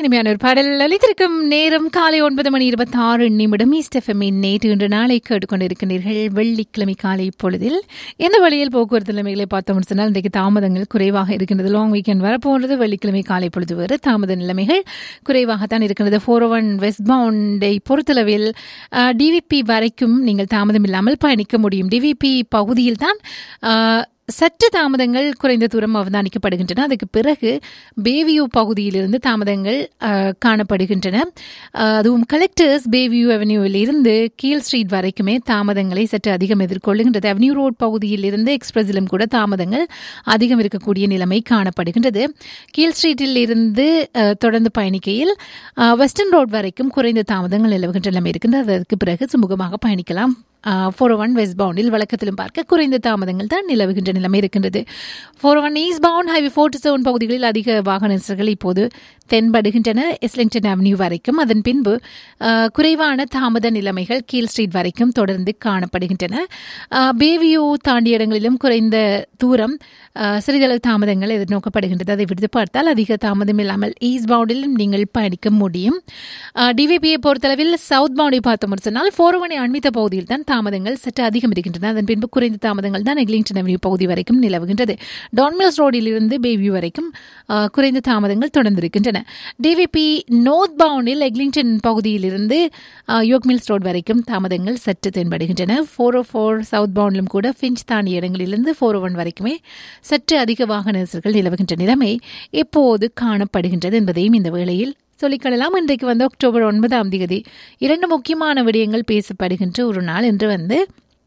இனிமையான ஒரு பாடல் அளித்திருக்கும் நேரம் காலை ஒன்பது மணி இருபத்தி ஆறு நிமிடம் ஈஸ்டெஃபமின் நேற்று இன்று நாளை கேட்டுக்கொண்டிருக்கிறீர்கள் வெள்ளிக்கிழமை காலை பொழுதில் எந்த வழியில் போக்குவரத்து நிலைமைகளை பார்த்தோம் சொன்னால் இன்றைக்கு தாமதங்கள் குறைவாக இருக்கின்றது லாங் வீக்கெண்ட் வரப்போகிறது வெள்ளிக்கிழமை காலை பொழுது வேறு தாமத நிலைமைகள் குறைவாகத்தான் இருக்கிறது ஃபோர் ஒன் வெஸ்ட் பவுண்டை பொறுத்தளவில் டிவிபி வரைக்கும் நீங்கள் தாமதம் இல்லாமல் பயணிக்க முடியும் டிவிபி பகுதியில் தான் சற்று தாமதங்கள் குறைந்த தூரம் அவதானிக்கப்படுகின்றன அதுக்கு பிறகு பேவியூ பகுதியிலிருந்து தாமதங்கள் காணப்படுகின்றன அதுவும் கலெக்டர்ஸ் பேவியூ அவென்யூவில் இருந்து கீழ் ஸ்ட்ரீட் வரைக்குமே தாமதங்களை சற்று அதிகம் எதிர்கொள்ளுகின்றது அவென்யூ ரோட் பகுதியில் இருந்து எக்ஸ்பிரஸிலும் கூட தாமதங்கள் அதிகம் இருக்கக்கூடிய நிலைமை காணப்படுகின்றது கீழ் ஸ்ட்ரீட்டில் இருந்து தொடர்ந்து பயணிக்கையில் வெஸ்டர்ன் ரோட் வரைக்கும் குறைந்த தாமதங்கள் நிலவுகின்ற நிலைமை இருக்கின்றது அதற்கு பிறகு சுமூகமாக பயணிக்கலாம் ஃபோர் ஒன் வெஸ்ட் பவுண்டில் வழக்கத்திலும் பார்க்க குறைந்த தாமதங்கள் தான் நிலவுகின்ற நிலைமை இருக்கின்றது four one eastbound highway forty seven பகுதிகளில் அதிக வாகன நெரிசல்கள் இப்போது தென்படுகின்றன எஸ்லிங்டன் அவென்யூ வரைக்கும் அதன் பின்பு குறைவான தாமத நிலைமைகள் கீழ் ஸ்ட்ரீட் வரைக்கும் தொடர்ந்து காணப்படுகின்றன பேவியூ தாண்டிய இடங்களிலும் குறைந்த தூரம் சிறிதளவு தாமதங்கள் எதிர்நோக்கப்படுகின்றது அதை விடுத்து பார்த்தால் அதிக தாமதம் இல்லாமல் ஈஸ்ட் பவுண்டிலும் நீங்கள் பயணிக்க முடியும் டிவிபியை பொறுத்தளவில் சவுத் பவுண்டை பார்த்தோம் சொன்னால் ஃபோர் ஒன் அண்மித்த பகுதியில் தான் தாமதங்கள் சற்று அதிகம் இருக்கின்றன அதன் பின்பு குறைந்த தாமதங்கள் தான் எக்லிங்டன் அவென்யூ பகுதி வரைக்கும் நிலவுகின்றது டான்மில்ஸ் ரோடில் இருந்து பேவியூ வரைக்கும் குறைந்த தாமதங்கள் தொடர்ந்திருக்கின்றன டிவிபி நோர்த் பவுண்டில் எக்லிங்டன் பகுதியிலிருந்து யோக் மில்ஸ் ரோட் வரைக்கும் தாமதங்கள் சற்று தென்படுகின்றன ஃபோர் ஓ ஃபோர் சவுத் பவுண்டிலும் கூட ஃபிஞ்ச் தாண்டிய இடங்களிலிருந்து ஃபோர் ஒன் வரைக்குமே சற்று அதிக வாகன நெரிசல்கள் நிலவுகின்ற நிலைமை எப்போது காணப்படுகின்றது என்பதையும் இந்த வேளையில் சொல்லிக்கொள்ளலாம் இன்றைக்கு வந்து அக்டோபர் ஒன்பதாம் தேதி இரண்டு முக்கியமான விடயங்கள் பேசப்படுகின்ற ஒரு நாள் என்று வந்து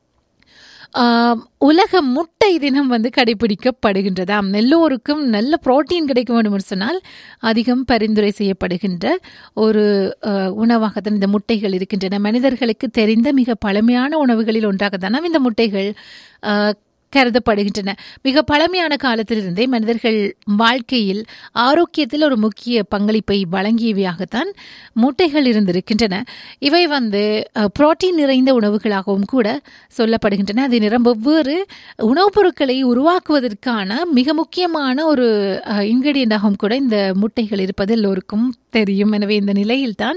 உலக முட்டை தினம் வந்து கடைபிடிக்கப்படுகின்றதாம் எல்லோருக்கும் நல்ல புரோட்டீன் கிடைக்க வேண்டும் சொன்னால் அதிகம் பரிந்துரை செய்யப்படுகின்ற ஒரு உணவாகத்தான் இந்த முட்டைகள் இருக்கின்றன மனிதர்களுக்கு தெரிந்த மிக பழமையான உணவுகளில் ஒன்றாகத்தான் இந்த முட்டைகள் கருதப்படுகின்றன மிக பழமையான காலத்திலிருந்தே மனிதர்கள் வாழ்க்கையில் ஆரோக்கியத்தில் ஒரு முக்கிய பங்களிப்பை வழங்கியவையாகத்தான் முட்டைகள் இருந்திருக்கின்றன இவை வந்து புரோட்டீன் நிறைந்த உணவுகளாகவும் கூட சொல்லப்படுகின்றன அது நிறம் வெவ்வேறு உணவுப் பொருட்களை உருவாக்குவதற்கான மிக முக்கியமான ஒரு இன்கிரீடியண்டாகவும் கூட இந்த முட்டைகள் இருப்பது எல்லோருக்கும் தெரியும் எனவே இந்த நிலையில்தான்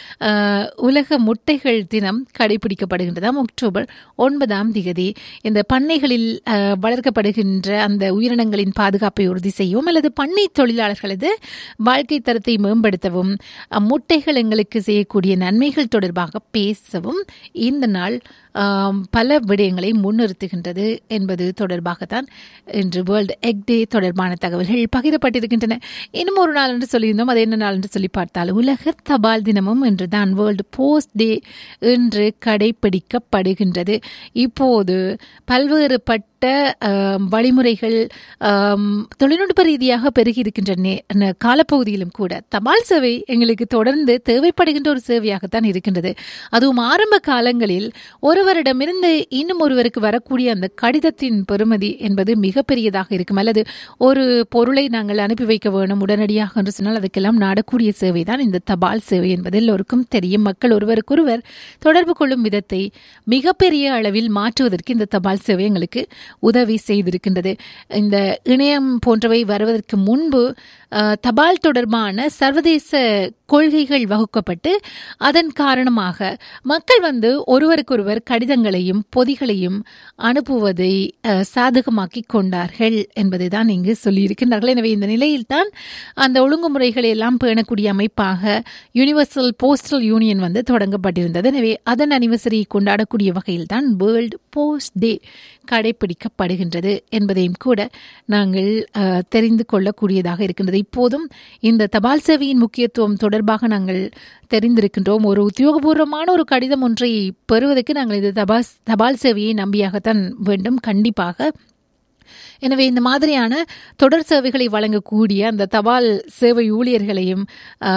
உலக முட்டைகள் தினம் கடைபிடிக்கப்படுகின்றதாம் அக்டோபர் ஒன்பதாம் திகதி இந்த பண்ணைகளில் வளர்க்கப்படுகின்ற அந்த உயிரினங்களின் பாதுகாப்பை உறுதி செய்யவும் அல்லது பண்ணை தொழிலாளர்களது வாழ்க்கை தரத்தை மேம்படுத்தவும் முட்டைகள் எங்களுக்கு செய்யக்கூடிய நன்மைகள் தொடர்பாக பேசவும் இந்த நாள் பல விடயங்களை முன்னிறுத்துகின்றது என்பது தொடர்பாகத்தான் இன்று வேர்ல்டு எக் டே தொடர்பான தகவல்கள் பகிரப்பட்டிருக்கின்றன இன்னும் ஒரு நாள் என்று சொல்லியிருந்தோம் அது என்ன நாள் என்று சொல்லி பார்த்தால் உலக தபால் தினமும் இன்று தான் வேர்ல்டு போஸ்ட் டே என்று கடைபிடிக்கப்படுகின்றது இப்போது பல்வேறுபட்ட வழிமுறைகள் தொழில்நுட்ப ரீதியாக பெருகி இருக்கின்ற காலப்பகுதியிலும் கூட தபால் சேவை எங்களுக்கு தொடர்ந்து தேவைப்படுகின்ற ஒரு சேவையாகத்தான் இருக்கின்றது அதுவும் ஆரம்ப காலங்களில் ஒருவரிடமிருந்து இன்னும் ஒருவருக்கு வரக்கூடிய அந்த கடிதத்தின் பெறுமதி என்பது மிகப்பெரியதாக இருக்கும் அல்லது ஒரு பொருளை நாங்கள் அனுப்பி வைக்க வேணும் உடனடியாக என்று சொன்னால் அதுக்கெல்லாம் நாடக்கூடிய சேவை தான் இந்த தபால் சேவை என்பது எல்லோருக்கும் தெரியும் மக்கள் ஒருவருக்கொருவர் தொடர்பு கொள்ளும் விதத்தை மிகப்பெரிய அளவில் மாற்றுவதற்கு இந்த தபால் சேவை எங்களுக்கு உதவி செய்திருக்கின்றது இந்த இணையம் போன்றவை வருவதற்கு முன்பு தபால் தொடர்பான சர்வதேச கொள்கைகள் வகுக்கப்பட்டு அதன் காரணமாக மக்கள் வந்து ஒருவருக்கொருவர் கடிதங்களையும் பொதிகளையும் அனுப்புவதை சாதகமாக்கி கொண்டார்கள் என்பதை தான் இங்கு சொல்லியிருக்கின்றார்கள் எனவே இந்த நிலையில்தான் அந்த ஒழுங்குமுறைகளை எல்லாம் பேணக்கூடிய அமைப்பாக யூனிவர்சல் போஸ்டல் யூனியன் வந்து தொடங்கப்பட்டிருந்தது எனவே அதன் அனிவர்சரி கொண்டாடக்கூடிய வகையில் தான் வேர்ல்டு போஸ்ட் டே கடைபிடிக்கப்படுகின்றது என்பதையும் கூட நாங்கள் தெரிந்து கொள்ளக்கூடியதாக இருக்கின்றது இப்போதும் இந்த தபால் சேவையின் முக்கியத்துவம் தொடர்பாக நாங்கள் தெரிந்திருக்கின்றோம் ஒரு உத்தியோகபூர்வமான ஒரு கடிதம் ஒன்றை பெறுவதற்கு நாங்கள் இந்த தபால் தபால் சேவையை நம்பியாகத்தான் வேண்டும் கண்டிப்பாக எனவே இந்த மாதிரியான தொடர் சேவைகளை வழங்கக்கூடிய அந்த தபால் சேவை ஊழியர்களையும்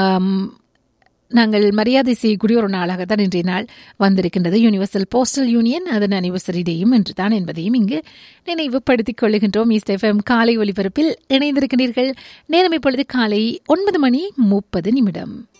நாங்கள் மரியாதை செய்யக்கூடிய ஒரு நாளாகத்தான் இன்றைய நாள் வந்திருக்கின்றது யூனிவர்சல் போஸ்டல் யூனியன் அதன் அனிவர்சரி டேயும் என்று தான் என்பதையும் இங்கு நினைவுபடுத்திக் கொள்ளுகின்றோம் ஈஸ்ட் எஃப்எம் காலை ஒலிபரப்பில் இணைந்திருக்கின்றீர்கள் நேரம் இப்பொழுது காலை ஒன்பது மணி முப்பது நிமிடம்